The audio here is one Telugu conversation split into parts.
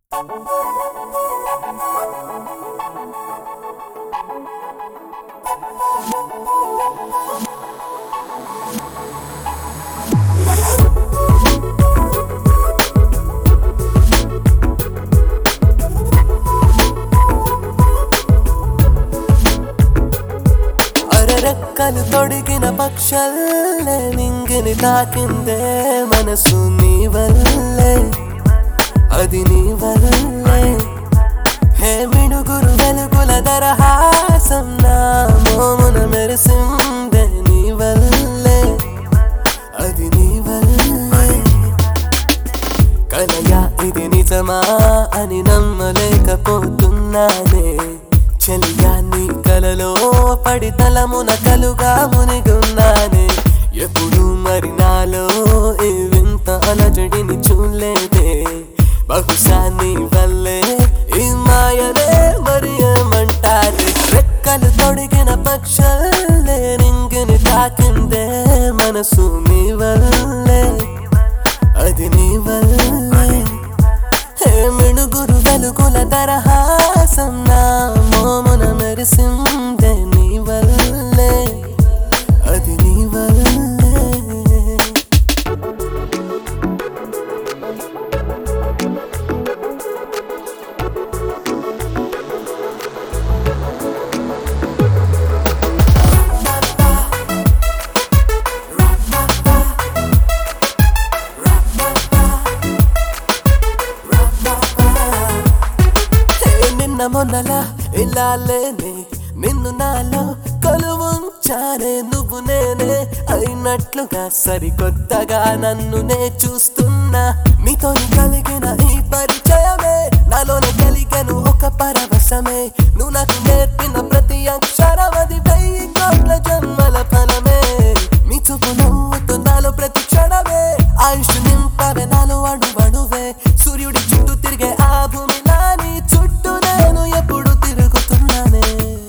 అరరెక్కలు తొడిగిన పక్షల్లే నింగిని తాకిందే మనసు నీ వల్లే అది నీ వల్లే హే మిడుగురు వెలుగుల దరహాసం నా మోమున మెరిసిందే నీ వల్లే అది నీ వల్లే కలయా ఇది నిజమా అని నమ్మలేకపోతున్నానే చెలియా నీ కలలో పడి తలమున కలుగా మునిగున్నానే ఎప్పుడు మరి నాలో ఈ వింత అలజడిని చూడలేదే బహుశా నీ వల్లే ఈ మాయనే మరి ఏమంటారే రెక్కలు తొడిగిన పక్షల్లే నింగిని తాకిందే మనసు నీ వల్లే అది నీ వల్లే హే మిణుగురు వెలుగుల దరహాసం నా మోమున మెరిసిందే నీ వల్లే అది నీ వల్లే హే నిన్న మొన్నలా ఇలా లేనే నిన్ను నాలో కొలువుంచానే నువ్వు నేనే అయినట్లుగా సరికొత్తగా నన్ను నే చూస్తున్నా నీతో కలిగిన ఈ పరిచయమే నాలోనే కలిగను ఒక పరవశమే నువ్వు నాకు నేర్పిన ప్రతి అక్షరం అది వెయ్యి కోట్ల జన్మల ఫలమే మీ చూపు నవ్వుతూ నాలో ప్రతి క్షణమే ఆయుష్ నింపవే నాలో అణువణువే సూర్యుడి చుట్టూ తిరిగే ఆ భూమి నాని చుట్టూ నేను ఎప్పుడు తిరుగుతున్నానే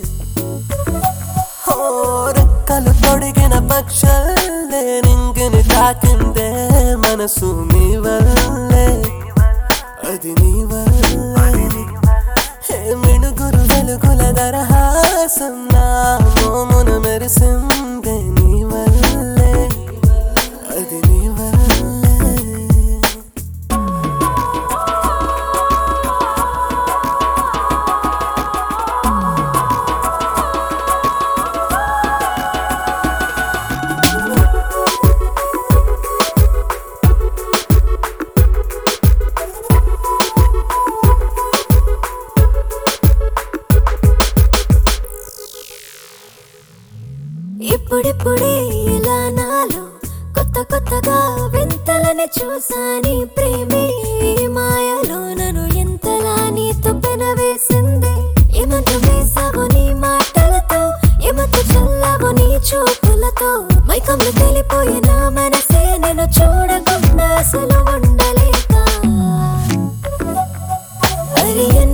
ఓ రెక్కలు తొడిగిన పక్షల్లే నింగిని తాకిందే మనసు నీ వల్లే అది నీ వల్లే హే మిణుగురు వెలుగుల దరహాసం నా మోమున మెరిసిందే నీ వల్లే అది నీ వల్లే ఇప్పుడిప్పుడే ఇలా నాలో కొత్త కొత్తగా వింతలని చూసాని ప్రేమే ఈ మాయలో నన్ను ఎంతలా నీతో పెనవేసింది ఏమంటూ వేసావో నీ మాటలతో ఏమంటూ చల్లావో నీ చూపులతో మైకంలో తెలిపోయిన మనసే నేను చూడకుండా అసలు ఉండలేక అరే